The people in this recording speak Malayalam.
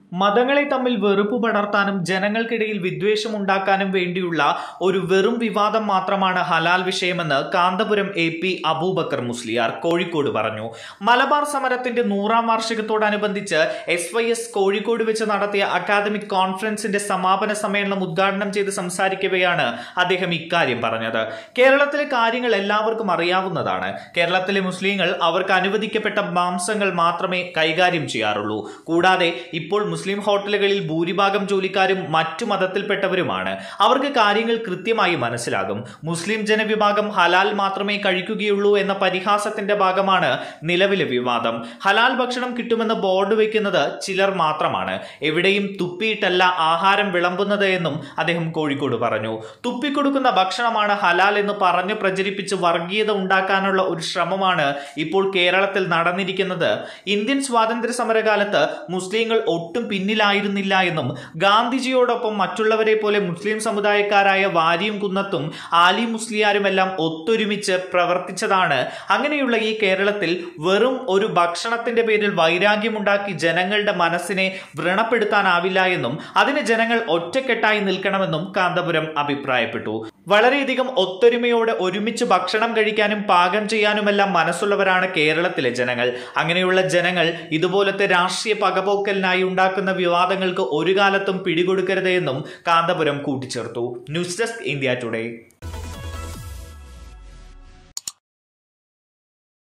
മതങ്ങളെ തമ്മിൽ വെറുപ്പ് പടർത്താനും ജനങ്ങൾക്കിടയിൽ വിദ്വേഷം ഉണ്ടാക്കാനും വേണ്ടിയുള്ള ഒരു വെറും വിവാദം മാത്രമാണ് ഹലാൽ വിഷയമെന്ന് കാന്തപുരം എ പി അബൂബക്കർ മുസ്ലിയാർ കോഴിക്കോട് പറഞ്ഞു മലബാർ സമരത്തിന്റെ നൂറാം വാർഷികത്തോടനുബന്ധിച്ച് എസ് വൈ എസ് കോഴിക്കോട് വെച്ച് നടത്തിയ അക്കാദമിക് കോൺഫറൻസിന്റെ സമാപന സമ്മേളനം ഉദ്ഘാടനം ചെയ്ത് സംസാരിക്കവെയാണ് അദ്ദേഹം ഇക്കാര്യം പറഞ്ഞത് കേരളത്തിലെ കാര്യങ്ങൾ എല്ലാവർക്കും അറിയാവുന്നതാണ് കേരളത്തിലെ മുസ്ലിങ്ങൾ അവർക്ക് അനുവദിക്കപ്പെട്ട മാംസങ്ങൾ മാത്രമേ കൈകാര്യം ചെയ്യാറുള്ളൂ കൂടാതെ ഇപ്പോൾ മുസ്ലിം ഹോട്ടലുകളിൽ ഭൂരിഭാഗം ജോലിക്കാരും മറ്റു മതത്തിൽപ്പെട്ടവരുമാണ് അവർക്ക് കാര്യങ്ങൾ കൃത്യമായി മനസ്സിലാകും മുസ്ലിം ജനവിഭാഗം ഹലാൽ മാത്രമേ കഴിക്കുകയുള്ളൂ എന്ന പരിഹാസത്തിന്റെ ഭാഗമാണ് നിലവിലെ വിവാദം ഹലാൽ ഭക്ഷണം കിട്ടുമെന്ന് ബോർഡ് വയ്ക്കുന്നത് ചിലർ മാത്രമാണ് എവിടെയും തുപ്പിയിട്ടല്ല ആഹാരം വിളമ്പുന്നത് എന്നും അദ്ദേഹം കോഴിക്കോട് പറഞ്ഞു തുപ്പിക്കൊടുക്കുന്ന ഭക്ഷണമാണ് ഹലാൽ എന്ന് പറഞ്ഞു പ്രചരിപ്പിച്ച് വർഗീയത ഉണ്ടാക്കാനുള്ള ഒരു ശ്രമമാണ് ഇപ്പോൾ കേരളത്തിൽ നടന്നിരിക്കുന്നത് ഇന്ത്യൻ സ്വാതന്ത്ര്യ സമരകാലത്ത് മുസ്ലിങ്ങൾ ഒട്ടും പിന്നിലായിരുന്നില്ല എന്നും ഗാന്ധിജിയോടൊപ്പം മറ്റുള്ളവരെ പോലെ മുസ്ലിം സമുദായക്കാരായ വാരിയും കുന്നത്തും ആലി മുസ്ലിയാരുമെല്ലാം ഒത്തൊരുമിച്ച് പ്രവർത്തിച്ചതാണ് അങ്ങനെയുള്ള ഈ കേരളത്തിൽ വെറും ഒരു ഭക്ഷണത്തിന്റെ പേരിൽ വൈരാഗ്യമുണ്ടാക്കി ജനങ്ങളുടെ മനസ്സിനെ വ്രണപ്പെടുത്താനാവില്ല എന്നും അതിന് ജനങ്ങൾ ഒറ്റക്കെട്ടായി നിൽക്കണമെന്നും കാന്തപുരം അഭിപ്രായപ്പെട്ടു വളരെയധികം ഒത്തൊരുമയോടെ ഒരുമിച്ച് ഭക്ഷണം കഴിക്കാനും പാകം ചെയ്യാനുമെല്ലാം മനസ്സുള്ളവരാണ് കേരളത്തിലെ ജനങ്ങൾ അങ്ങനെയുള്ള ജനങ്ങൾ ഇതുപോലത്തെ രാഷ്ട്രീയ പകപോക്കലിനായി ഉണ്ടാക്കുന്ന വിവാദങ്ങൾക്ക് ഒരു കാലത്തും പിടികൊടുക്കരുത് എന്നും കാന്തപുരം കൂട്ടിച്ചേർത്തു ന്യൂസ് ഡെസ്ക് ഇന്ത്യ ടുഡേ